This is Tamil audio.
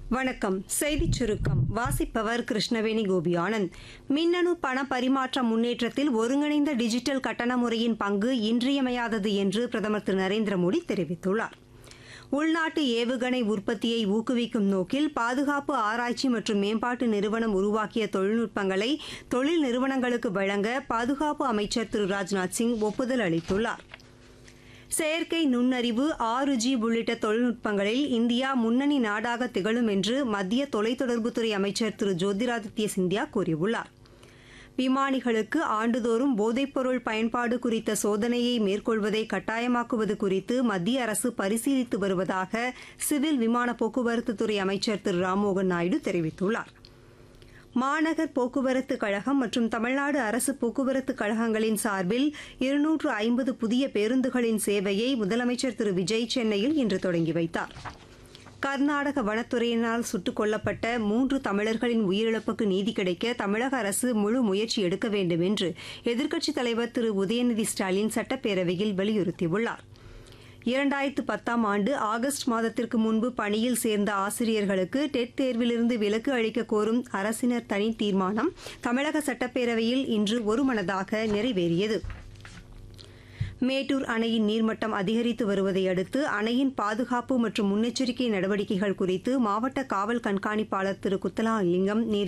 வணக்கம் செய்திச் சுருக்கம் வாசிப்பவர் கிருஷ்ணவேணி கோபி ஆனந்த் மின்னணு பண பரிமாற்ற முன்னேற்றத்தில் ஒருங்கிணைந்த டிஜிட்டல் கட்டண முறையின் பங்கு இன்றியமையாதது என்று பிரதமர் திரு நரேந்திர மோடி தெரிவித்துள்ளார் உள்நாட்டு ஏவுகணை உற்பத்தியை ஊக்குவிக்கும் நோக்கில் பாதுகாப்பு ஆராய்ச்சி மற்றும் மேம்பாட்டு நிறுவனம் உருவாக்கிய தொழில்நுட்பங்களை தொழில் நிறுவனங்களுக்கு வழங்க பாதுகாப்பு அமைச்சர் திரு ராஜ்நாத் சிங் ஒப்புதல் அளித்துள்ளார் செயற்கை நுண்ணறிவு ஆறு ஜி உள்ளிட்ட தொழில்நுட்பங்களில் இந்தியா முன்னணி நாடாக திகழும் என்று மத்திய தொலைத்தொடர்புத்துறை அமைச்சர் திரு ஜோதிராதித்ய சிந்தியா கூறியுள்ளார் விமானிகளுக்கு ஆண்டுதோறும் போதைப்பொருள் பயன்பாடு குறித்த சோதனையை மேற்கொள்வதை கட்டாயமாக்குவது குறித்து மத்திய அரசு பரிசீலித்து வருவதாக சிவில் விமான போக்குவரத்துத்துறை அமைச்சர் திரு ராம்மோகன் நாயுடு தெரிவித்துள்ளார் மாநகர் போக்குவரத்து கழகம் மற்றும் தமிழ்நாடு அரசு போக்குவரத்து கழகங்களின் சார்பில் இருநூற்று ஐம்பது புதிய பேருந்துகளின் சேவையை முதலமைச்சர் திரு விஜய் சென்னையில் இன்று தொடங்கி வைத்தார் கர்நாடக வனத்துறையினால் சுட்டுக் கொல்லப்பட்ட மூன்று தமிழர்களின் உயிரிழப்புக்கு நீதி கிடைக்க தமிழக அரசு முழு முயற்சி எடுக்க வேண்டும் என்று எதிர்க்கட்சித் தலைவர் திரு உதயநிதி ஸ்டாலின் சட்டப்பேரவையில் வலியுறுத்தியுள்ளார் இரண்டாயிரத்து பத்தாம் ஆண்டு ஆகஸ்ட் மாதத்திற்கு முன்பு பணியில் சேர்ந்த ஆசிரியர்களுக்கு டெட் தேர்விலிருந்து விலக்கு அளிக்க கோரும் அரசினர் தனி தீர்மானம் தமிழக சட்டப்பேரவையில் இன்று ஒருமனதாக நிறைவேறியது மேட்டூர் அணையின் நீர்மட்டம் அதிகரித்து வருவதை அடுத்து அணையின் பாதுகாப்பு மற்றும் முன்னெச்சரிக்கை நடவடிக்கைகள் குறித்து மாவட்ட காவல் கண்காணிப்பாளர் திரு குத்தலாலிங்கம்